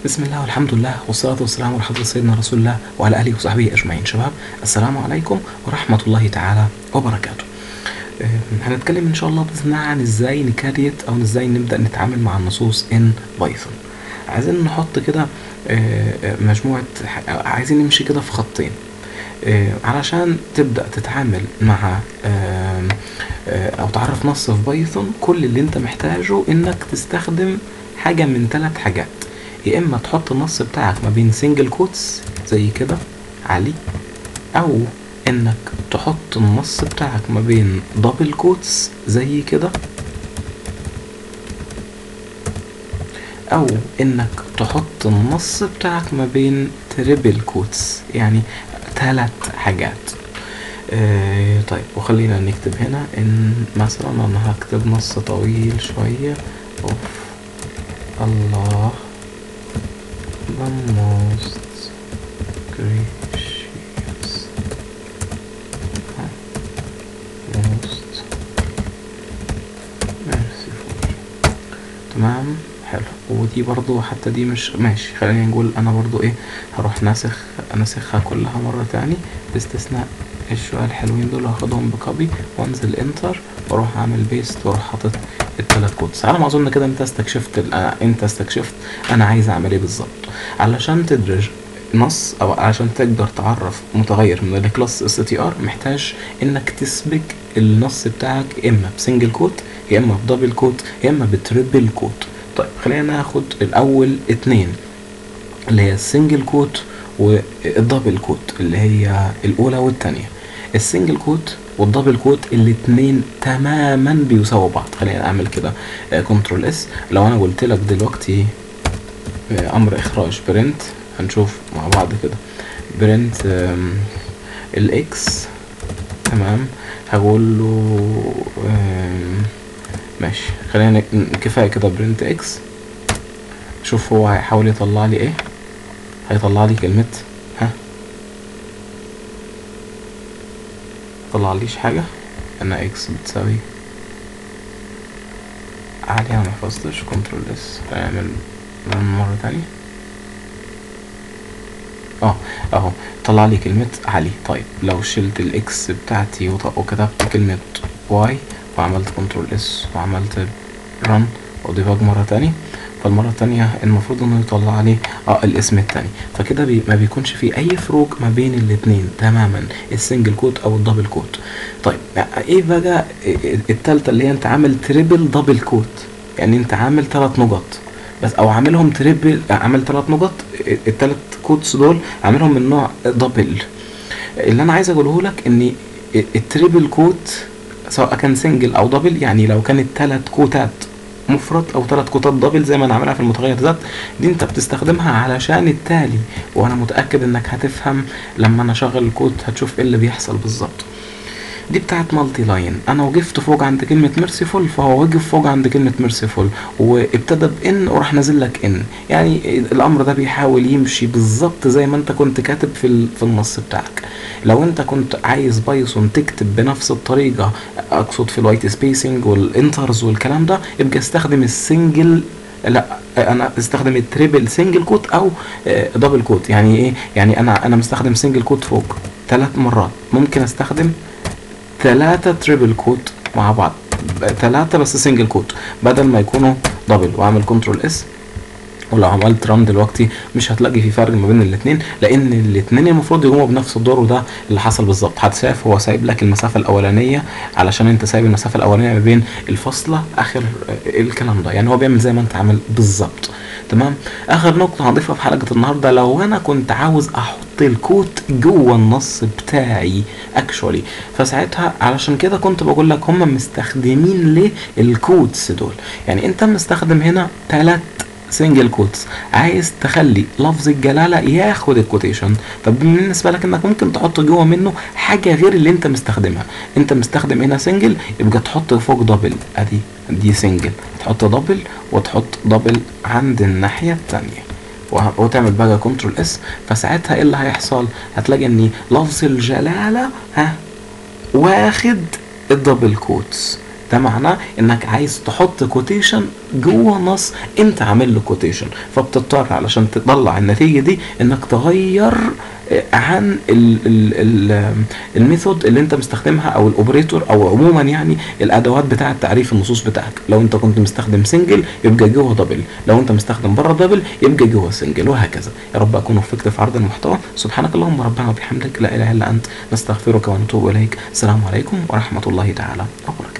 بسم الله والحمد لله والصلاة والسلام على حضرة سيدنا رسول الله وعلى آله وصحبه أجمعين شباب السلام عليكم ورحمة الله تعالى وبركاته آه، هنتكلم إن شاء الله بإذن الله عن إزاي نكريت أو إزاي نبدأ نتعامل مع النصوص إن بايثون عايزين نحط كده آه، آه، مجموعة ح- عايزين نمشي كده في خطين آه، علشان تبدأ تتعامل مع آم، آه، أو تعرف نص في بايثون كل اللي أنت محتاجه إنك تستخدم حاجة من ثلاث حاجات يا إما تحط النص بتاعك ما بين سنجل كوتس زي كده علي أو إنك تحط النص بتاعك ما بين دبل كوتس زي كده او انك تحط النص بتاعك ما بين تريبل كوتس يعني ثلاث حاجات آه طيب وخلينا نكتب هنا ان مثلا انا هكتب نص طويل شوية اوف الله the most gracious most merciful تمام حلو ودي برضو حتى دي مش ماشي خلينا نقول انا برضو ايه هروح ناسخ ناسخها كلها مرة تاني باستثناء الشوية الحلوين دول هاخدهم بكوبي وانزل انتر واروح اعمل بيست واروح حاطط التلات كودز على ما اظن كده انت استكشفت ال- آه، انت استكشفت انا عايز اعمل ايه بالظبط علشان تدرج نص او علشان تقدر تعرف متغير من الكلاس اس تي ار محتاج انك تسبق النص بتاعك اما بسنجل كوت يا اما بدبل كوت يا اما بتريبل كوت طيب خلينا ناخد الاول اتنين اللي هي السنجل كوت والدبل كوت اللي هي الاولى والتانية السنجل كوت والدبل كوت الاتنين تماما بيساووا بعض خلينا اعمل كده كنترول اس لو انا قلت لك دلوقتي آه، امر اخراج برنت هنشوف مع بعض كده برنت الاكس تمام هقول له آم، ماشي خلينا ن- كفايه كده برنت اكس شوف هو هيحاول يطلع لي ايه هيطلع لي كلمة ها طلع ليش حاجة انا اكس بتساوي عادي انا محفظتش كنترول اس هنعمل مرة تانية اه اهو طلع لي كلمة علي طيب لو شلت الاكس بتاعتي وط- وكتبت كلمة واي وعملت كنترول اس وعملت رن وديباج مرة تاني فالمرة التانية المفروض انه يطلع لي اه الاسم التاني فكده بي ما بيكونش في اي فروق ما بين الاتنين تماما السنجل كوت او الدبل كوت طيب ايه بقى التالتة اللي هي انت عامل تريبل دبل كوت يعني انت عامل ثلاث نقط بس او عاملهم تريبل عامل ثلاث نقط الثلاث كوتس دول عاملهم من نوع دبل اللي انا عايز اقوله لك ان التريبل كوت سواء كان سنجل او دبل يعني لو كانت ثلاث كوتات مفرد او ثلاث كوتات دبل زي ما انا عاملها في المتغير ذات دي انت بتستخدمها علشان التالي وانا متاكد انك هتفهم لما انا اشغل الكود هتشوف ايه اللي بيحصل بالظبط دي بتاعت مالتي لاين انا وقفت فوق عند كلمة ميرسيفول فهو وقف فوق عند كلمة ميرسيفول وابتدى بان وراح نازل لك ان يعني الامر ده بيحاول يمشي بالظبط زي ما انت كنت كاتب في ال- في النص بتاعك لو انت كنت عايز بايثون تكتب بنفس الطريقة اقصد في الوايت سبيسنج والانترز والكلام ده يبقى استخدم السنجل لا انا استخدم التريبل سنجل كوت او دبل كوت يعني ايه يعني انا انا مستخدم سنجل كوت فوق ثلاث مرات ممكن استخدم ثلاثة تريبل كوت مع بعض ثلاثة بس سنجل كوت بدل ما يكونوا دبل واعمل كنترول اس ولو عملت ران دلوقتي مش هتلاقي في فرق ما بين الاثنين لان الاثنين المفروض يقوموا بنفس الدور وده اللي حصل بالظبط هتشاف هو سايب لك المسافه الاولانيه علشان انت سايب المسافه الاولانيه ما بين الفاصله اخر آه، الكلام ده يعني هو بيعمل زي ما انت عامل بالظبط تمام اخر نقطه هضيفها في حلقه النهارده لو انا كنت عاوز احط الكوت جوه النص بتاعي اكشولي فساعتها علشان كده كنت بقول لك هم مستخدمين ليه الكوتس دول يعني انت مستخدم هنا ثلاث سنجل كوتس عايز تخلي لفظ الجلاله ياخد الكوتيشن طب بالنسبه لك انك ممكن تحط جوه منه حاجه غير اللي انت مستخدمها انت مستخدم هنا سنجل يبقى تحط فوق دبل ادي دي سنجل تحط دبل وتحط دبل عند الناحيه الثانيه وتعمل بقى كنترول اس فساعتها ايه اللي هيحصل هتلاقي ان لفظ الجلاله ها واخد الدبل كوتس ده معناه انك عايز تحط كوتيشن جوه نص انت عامل له كوتيشن فبتضطر علشان تطلع النتيجه دي انك تغير آه، عن ال ال ال الميثود اللي انت مستخدمها او الاوبريتور او عموما يعني الادوات بتاعه تعريف النصوص بتاعك لو انت كنت مستخدم سنجل يبقى جوه دبل لو انت مستخدم بره دبل يبقى جوه سنجل وهكذا يا رب اكون وفقت في عرض المحتوى سبحانك اللهم ربنا وبحمدك لا اله الا انت نستغفرك ونتوب اليك السلام عليكم ورحمه الله تعالى وبركاته